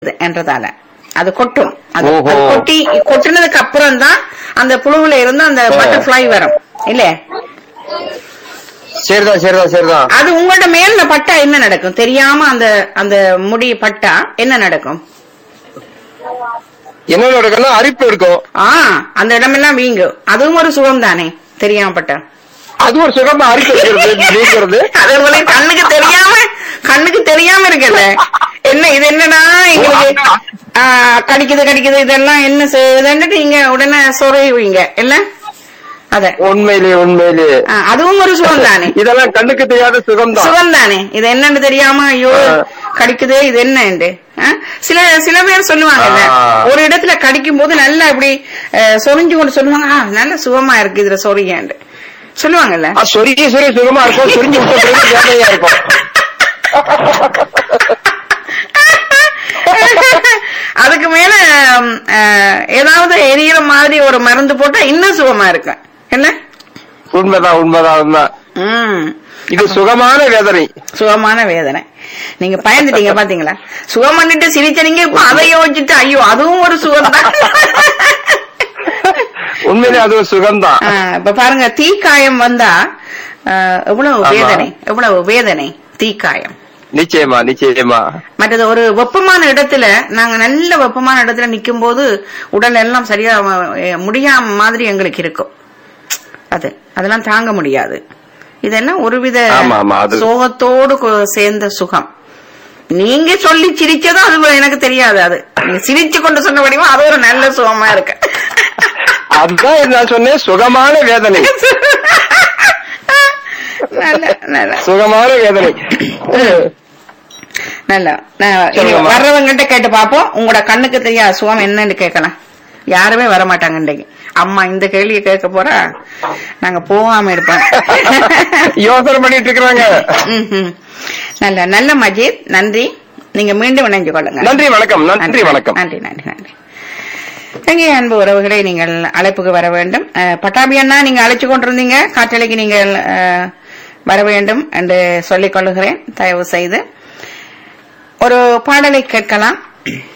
என்றதால அது கொட்டும் அது ஓஹோ. அது கொட்டி கொட்டினதுக்கு அப்புறம் தான் அந்த புழுவுல இருந்து அந்த ஆ. பட்டர்ஃபிளை வரும் இல்ல சரிதான் சரிதான் சரிதான் அது உங்களோட மேல பட்டா என்ன நடக்கும் தெரியாம அந்த அந்த முடி பட்டா என்ன நடக்கும் என்ன நடக்கும்னா அரிப்பு இருக்கும் ஆ அந்த இடமெல்லாம் வீங்கும் அதுவும் ஒரு சுகம் தானே தெரியாம பட்டா அது ஒரு சுகமா அரிப்பு இருக்கிறது நீங்கிறது அதே போல கண்ணுக்கு தெரியாம கண்ணுக்கு தெரியாம இருக்குல்ல என்ன இது என்னடா எங்களுக்கு ஆ, கடிக்குது கடிக்குது இதெல்லாம் என்ன செய்யுதுன்னுட்டு இங்க உடனே சொறைவீங்க இல்ல அத உண்மையிலேயே உண்மையிலேயே ஆ, அதுவும் ஒரு சுகம் தானே இதெல்லாம் கண்ணுக்கு தெரியாத சுகம் தான் சுகம் தானே இது என்னன்னு தெரியாம ஐயோ ஆ. கடிக்குதே இது என்னண்டு ஆ? சில சில பேர் சொல்லுவாங்கல்ல ஆ. ஒரு இடத்துல கடிக்கும் போது நல்லா இப்படி அஹ், சொரிஞ்சு கொண்டு சொல்லுவாங்க "ஆ, நல்ல சுகமா இருக்கு இதுல சொரியாண்டு சொல்லுவாங்கல்ல சொரிய சொரிய சுகமா இருக்கும் சுரிஞ்சு விட்ட பிறகு வேதனையா இருக்கும் அதுக்கு மேல ம், அஹ், ஏதாவது எரியற மாதிரி ஒரு மருந்து போட்டா இன்னும் சுகமா இருக்கும் என்ன உண்மைதான் உண்மைதான் உண்மைதான் ம் இது சுகமான வேதனை சுகமான வேதனை நீங்க பயந்துட்டீங்க பாத்தீங்களா சுகம் பண்ணிட்டு சிரிச்சனீங்க இப்ப அதை யோசிச்சுட்டு ஐயோ அதுவும் ஒரு சுகம் தான் உண்மையிலே அது ஒரு சுகம்தான் இப்ப பாருங்க தீக்காயம் வந்தா அஹ், எவ்வளவு ஆமா. வேதனை எவ்வளவு வேதனை தீக்காயம் நிச்சயமா நிச்சயமா மற்றது ஒரு வெப்பமான இடத்துல நாங்க நல்ல வெப்பமான இடத்துல நிக்கும் போது உடல் எல்லாம் சரியா அஹ், முடியாம மாதிரி எங்களுக்கு இருக்கும் அது அதெல்லாம் தாங்க முடியாது இதெல்லாம் ஒருவித ஆமா, ஆமா, அது- சோகத்தோடு கொ- சேர்ந்த சுகம் நீங்க சொல்லி சிரிச்சதும் அது எனக்கு தெரியாது அது நீங்க சிரிச்சு கொண்டு சொன்னபடியும் அது ஒரு நல்ல சுகமா இருக்கு அதுதான் நான் சொன்னேன் சுகமான வேதனை நல்ல நல்ல சுகமான வேதனை நல்லா நான் இனி சொல்லுங்கம்மா. வர்றவங்கிட்ட கேட்டு பாப்போம் உங்களோட கண்ணுக்கு தெரியாத சுகம் என்னன்னு கேட்கலாம் யாருமே வர மாட்டாங்க இன்றைக்கு அம்மா இந்த கேள்வியை கேட்க போறா நாங்க போகாம இருப்போம் யோசனை பண்ணிட்டு இருக்கிறாங்க ம்ஹும். நல்ல நல்ல மஜீத் நன்றி நீங்க மீண்டும் இணைஞ்சு கொள்ளுங்க நன்றி வணக்கம் நன்றி வணக்கம் நன்றி நன்றி நன்றி எங்கே அன்பு உறவுகளை நீங்கள் அழைப்புக்கு வர வேண்டும் அஹ், பட்டாபி அண்ணா நீங்க அழைச்சு கொண்டிருந்தீங்க காற்றலைக்கு நீங்கள் அஹ், வர வேண்டும் என்று சொல்லிக் கொள்ளுகிறேன் தயவு செய்து ஒரு பாடலை கேட்கலாம்